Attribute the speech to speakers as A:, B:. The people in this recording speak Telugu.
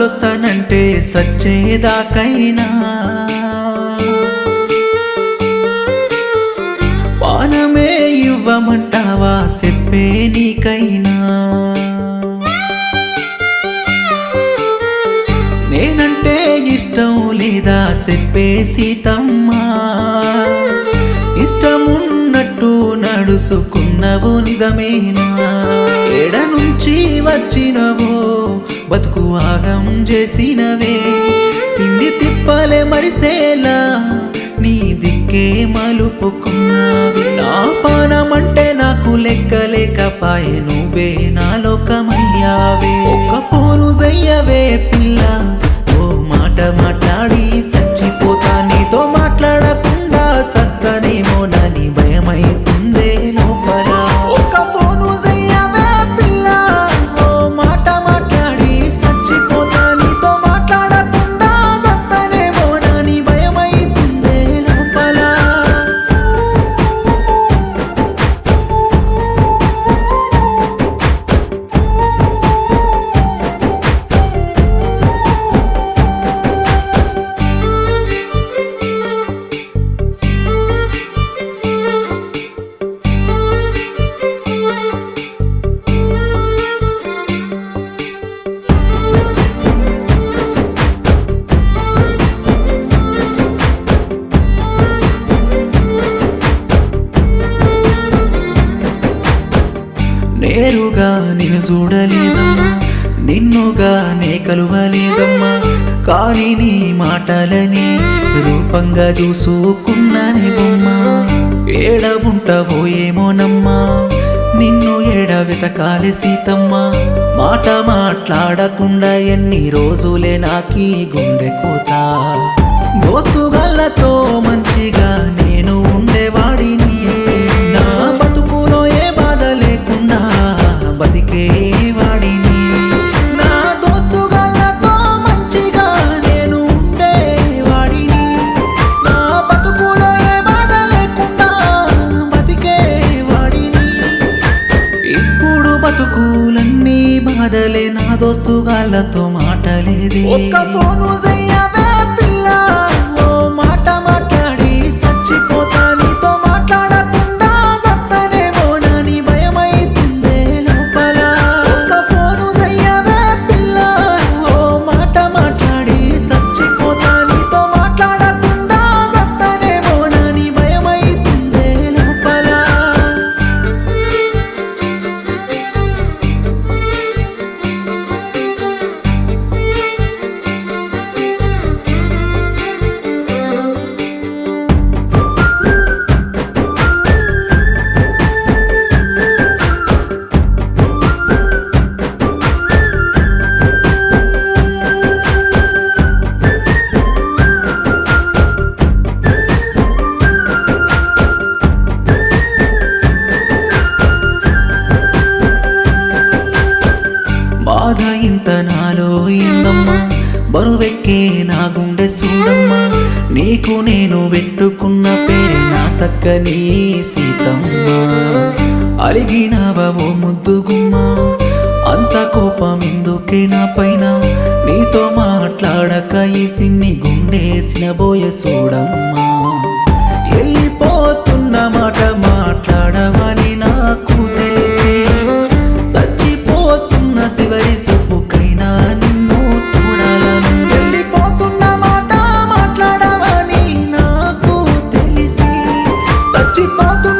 A: వస్తానంటే సచ్చేదాకైనా పానమే ఇవ్వమంటావా చెప్పే నీకైనా నేనంటే ఇష్టం లేదా చెప్పే సీతమ్మా ఇష్టమున్నట్టు నడుసుకున్నవు నిజమేనా ఎడ నుంచి వచ్చినవో బతుకు ఆగం చేసినవే తిండి తిప్పలే మరిసేలా నీ దిక్కే మలుపుకున్నావి నా పానమంటే నాకు లెక్క లేకపాయే నువ్వే నా లోకమయ్యావే ఒక్క పోను చెయ్యవే పిల్ల ఓ మాట మాట్లాడి చచ్చిపోతా నీతో మాట్లాడకుండా సత్తనేమో నని భయమైతుందే లోపల ఒక్క ఫోను చెయ్యవే పిల్ల ఓ మాట మాట్లాడి చచ్చిపోతా నీతో మాట్లాడకుండా సత్తనేమో నని భయమైతుందే లోపల నేరుగా నిన్ను చూడలేదమ్మా నిన్నుగా నే కలువలేదమ్మా కానీ నీ మాటలని రూపంగా చూసుకున్నానే బొమ్మ ఏడ ఉంటావో ఏమోనమ్మా నిన్ను ఏడ వెతకాలి సీతమ్మ మాట మాట్లాడకుండా ఎన్ని రోజులే నాకీ గుండె కోత దోస్తుగాళ్ళతో మంచిగా నేను ఉండేవాడిని నా బతుకులో ఏ బాధ లేకుండా బతికే వాడిని నా దోస్తుగాళ్ళతో మంచిగా నేను ఉండేవాడిని నా బతుకులో ఏ బాధ లేకుండా బతికే వాడిని ఇప్పుడు బతుకులన్నీ బాధలే నా దోస్తుగాళ్ళతో మాటలేదే ఒక్క ఫోను చెయ్యవే పిల్ల ఓ మాట మాట్లాడి చచ్చిపోతా నీతో మాట్లాడకుండా సత్తనేమో నాని భయమైతుందే లోపల ఒక్క ఫోను చెయ్యవే పిల్ల ఓ మాట మాట్లాడి చచ్చిపోతా నీతో మాట్లాడకుండా సత్తనేమో నాని భయమైతుందే లోపల బాధ ఇంత నాలో ఇందమ్మా బరువెక్కే నా గుండె చూడమ్మా నీకు నేను పెట్టుకున్న పేరే నా సక్కని సీతమ్మ అలిగినవో ముద్దుగుమ్మా అంత కోపం ఎందుకే నా పైన నీతో మాట్లాడక ఈ సిన్ని గుండేసిన బోయ చూడమ్మా వెళ్ళిపోతున్న మాట మాట్లాడవని నాకు తెలిసి చచ్చిపోతున్న చివరి సుప్పుకైనా నిన్ను చూడాలను వెళ్ళిపోతున్న మాట మాట్లాడవని నాకు తెలిసి చచ్చిపోతున్న